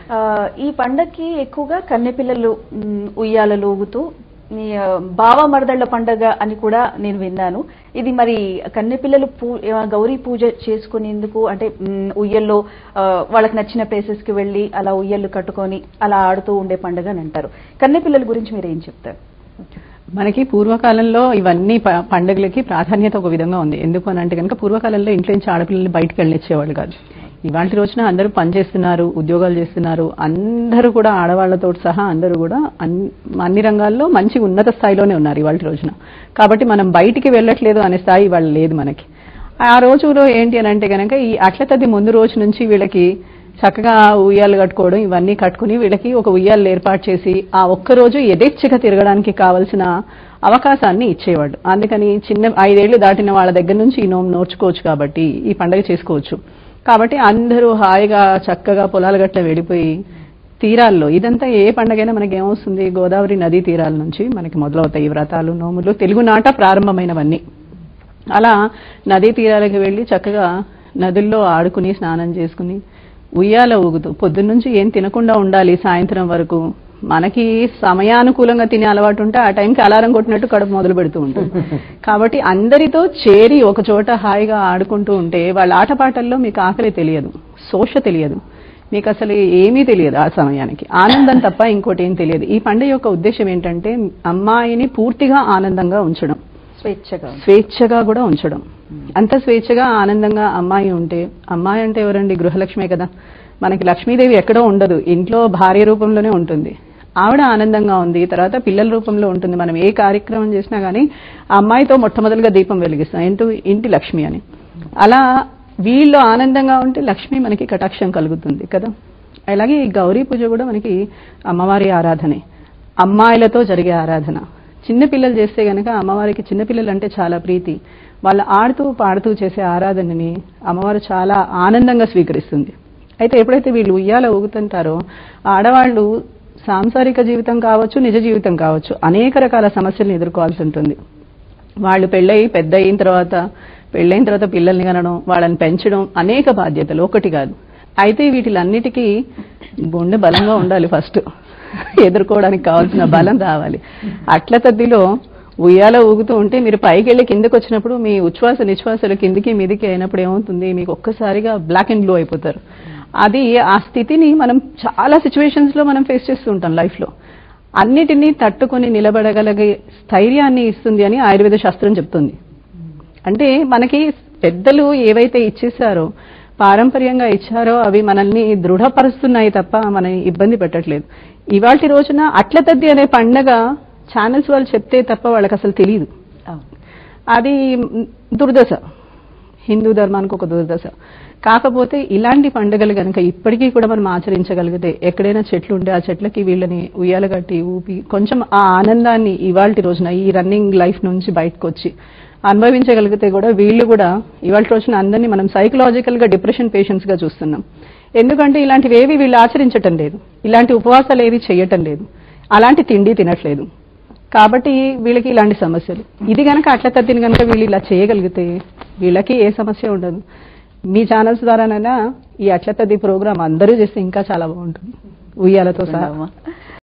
ఆ, ఈ పండగకి ఎక్కువగా కన్నెపిల్లలు మ్, ఉయ్యాలలు ఊగుతూ ఈ, ఆ, బావ మరదళ్ళ పండగ అని కూడా నేను విన్నాను ఇది మరి కన్నెపిల్లలు పూ ఆ, గౌరీ పూజ చేసుకునేందుకు అంటే మ్, ఉయ్యల్లో ఆ, వాళ్ళకి నచ్చిన ప్లేసెస్ కి వెళ్ళి అలా ఉయ్యళ్ళు కట్టుకొని అలా ఆడుతూ ఉండే పండగ అని అంటారు కన్నెపిల్లల గురించి మీరు ఏం చెప్తారు మనకి పూర్వకాలంలో ఇవన్నీ ప- పండుగలకి ప్రాధాన్యత ఒక విధంగా ఉంది ఎందుకు అని అంటే కనుక పూర్వకాలంలో ఇంట్లో నుంచి ఆడపిల్లల్ని బయటకు వెళ్ళనిచ్చేవాళ్ళు కాదు ఇవాళ రోజున అందరూ పనిచేస్తున్నారు ఉద్యోగాలు చేస్తున్నారు అందరూ కూడా ఆడవాళ్లతో సహా అందరూ కూడా అన్- అన్ని రంగాల్లో మంచి ఉన్నత స్థాయిలోనే ఉన్నారు ఇవాళ రోజున కాబట్టి మనం బయటికి వెళ్ళట్లేదు అనే స్థాయి ఇవాళ లేదు మనకి ఆ రోజులో ఏంటి అని అంటే కనుక ఈ అట్ల తద్ది ముందు రోజు నుంచి వీళ్ళకి చక్కగా ఉయ్యాలు కట్టుకోవడం ఇవన్నీ కట్టుకుని వీళ్ళకి ఒక ఉయ్యాలు ఏర్పాటు చేసి ఆ ఒక్క రోజు యథేచ్ఛగా తిరగడానికి కావలసిన అవకాశాన్ని ఇచ్చేవాడు అందుకని చిన్న ఐదేళ్లు దాటిన వాళ్ళ దగ్గర నుంచి ఈ నోము నోర్చుకోవచ్చు కాబట్టి ఈ పండగ చేసుకోవచ్చు కాబట్టి అందరూ హాయిగా చక్కగా పొలాల గట్ల వెళ్ళిపోయి తీరాల్లో ఇదంతా ఏ పండగైనా మనకి ఏమొస్తుంది గోదావరి నదీ తీరాల నుంచి మనకి మొదలవుతాయి ఈ వ్రతాలు నోములు తెలుగు నాట ప్రారంభమైనవన్నీ అలా నదీ తీరాలకు వెళ్ళి చక్కగా నదుల్లో ఆడుకుని స్నానం చేసుకుని ఉయ్యాల ఊగుతూ పొద్దున్నుంచి ఏం తినకుండా ఉండాలి సాయంత్రం వరకు మనకి సమయానుకూలంగా తినే అలవాటు ఉంటే ఆ టైంకి అలారం కొట్టినట్టు కడుపు మొదలు పెడుతూ ఉంటుంది కాబట్టి అందరితో చేరి ఒక చోట హాయిగా ఆడుకుంటూ ఉంటే వాళ్ళ ఆటపాటల్లో మీకు ఆకలి తెలియదు శోష తెలియదు మీకు అసలు ఏమీ తెలియదు ఆ సమయానికి ఆనందం తప్ప ఇంకోటి ఏం తెలియదు ఈ పండుగ యొక్క ఉద్దేశం ఏంటంటే అమ్మాయిని పూర్తిగా ఆనందంగా ఉంచడం స్వేచ్ఛగా ఉంది. స్వేచ్ఛగా కూడా ఉంచడం అంత స్వేచ్ఛగా ఆనందంగా అమ్మాయి ఉంటే అమ్మాయి అంటే ఎవరండి గృహలక్ష్మే కదా మనకి లక్ష్మీదేవి ఎక్కడో ఉండదు ఇంట్లో భార్య రూపంలోనే ఉంటుంది ఆవిడ ఆనందంగా ఉంది తర్వాత పిల్లల రూపంలో ఉంటుంది మనం ఏ కార్యక్రమం చేసినా కానీ ఆ అమ్మాయితో మొట్టమొదటిగా దీపం వెలిగిస్తాం ఇంటి ఇంటి లక్ష్మి అని అలా వీళ్ళు ఆనందంగా ఉంటే లక్ష్మి మనకి కటాక్షం కలుగుతుంది కదా అలాగే ఈ గౌరీ పూజ కూడా మనకి అమ్మవారి ఆరాధనే అమ్మాయిలతో జరిగే ఆరాధన చిన్న పిల్లలు చేస్తే గనక అమ్మవారికి చిన్నపిల్లలు అంటే చాలా ప్రీతి వాళ్ళు ఆడుతూ పాడుతూ చేసే ఆరాధనని అమ్మవారు చాలా ఆనందంగా స్వీకరిస్తుంది అయితే ఎప్పుడైతే వీళ్ళు ఉయ్యాల ఊగుతుంటారో ఆడవాళ్ళు సాంసారిక జీవితం కావచ్చు నిజ జీవితం కావచ్చు అనేక రకాల సమస్యలను ఎదుర్కోవాల్సి ఉంటుంది వాళ్ళు పెళ్ళయి పెద్ద అయిన తర్వాత పెళ్ళైన తర్వాత పిల్లల్ని కనడం వాళ్ళని పెంచడం అనేక బాధ్యతలు ఒకటి కాదు అయితే వీటిలన్నిటికీ గుండె బలంగా ఉండాలి ఫస్ట్ ఎదుర్కోవడానికి కావాల్సిన బలం రావాలి అట్ల తద్దిలో ఉయ్యాల ఊగుతూ ఉంటే మీరు పైకి వెళ్ళి కిందకు వచ్చినప్పుడు మీ ఉచ్ఛ్వాస నిశ్వాసలు కిందికి మీదికి అయినప్పుడు ఏమవుతుంది మీకు ఒక్కసారిగా బ్లాక్ అండ్ బ్లూ అయిపోతారు అది ఆ స్థితిని మనం చాలా సిచ్యువేషన్స్ లో మనం ఫేస్ చేస్తూ ఉంటాం లైఫ్ లో అన్నిటినీ తట్టుకొని నిలబడగలిగే స్థైర్యాన్ని ఇస్తుంది అని ఆయుర్వేద శాస్త్రం చెప్తుంది అంటే మనకి పెద్దలు ఏవైతే ఇచ్చేసారో పారంపర్యంగా ఇచ్చారో అవి మనల్ని దృఢపరుస్తున్నాయి తప్ప మనని ఇబ్బంది పెట్టట్లేదు ఇవాటి రోజున అట్ల తద్ది అనే పండగ ఛానల్స్ వాళ్ళు చెప్తే తప్ప వాళ్ళకి అసలు తెలియదు అవును. అది దుర్దశ హిందూ ధర్మానికి ఒక దుర్దశ కాకపోతే ఇలాంటి పండుగలు కనుక ఇప్పటికీ కూడా మనం ఆచరించగలిగితే ఎక్కడైనా చెట్లు ఉంటే ఆ చెట్లకి వీళ్ళని ఉయ్యాల కట్టి ఊపి కొంచెం ఆ ఆనందాన్ని ఇవాళ రోజున ఈ రన్నింగ్ లైఫ్ నుంచి బయటకు వచ్చి అనుభవించగలిగితే కూడా వీళ్ళు కూడా ఇవాళ రోజున అందరినీ మనం సైకలాజికల్ గా డిప్రెషన్ పేషెంట్స్ గా చూస్తున్నాం ఎందుకంటే ఇలాంటివి ఏవి వీళ్ళు ఆచరించటం లేదు ఇలాంటి ఉపవాసాలు ఏవి చేయటం లేదు అలాంటి తిండి తినట్లేదు కాబట్టి వీళ్ళకి ఇలాంటి సమస్యలు ఇది గనక అట్ల తద్దిని గనక వీళ్ళు ఇలా చేయగలిగితే వీళ్ళకి ఏ సమస్య ఉండదు మీ ఛానల్స్ ద్వారానైనా ఈ అట్ల తద్ది ప్రోగ్రామ్ అందరూ చేస్తే ఇంకా చాలా బాగుంటుంది ఉయ్యాలతో సహా తప్పకుండా అమ్మా.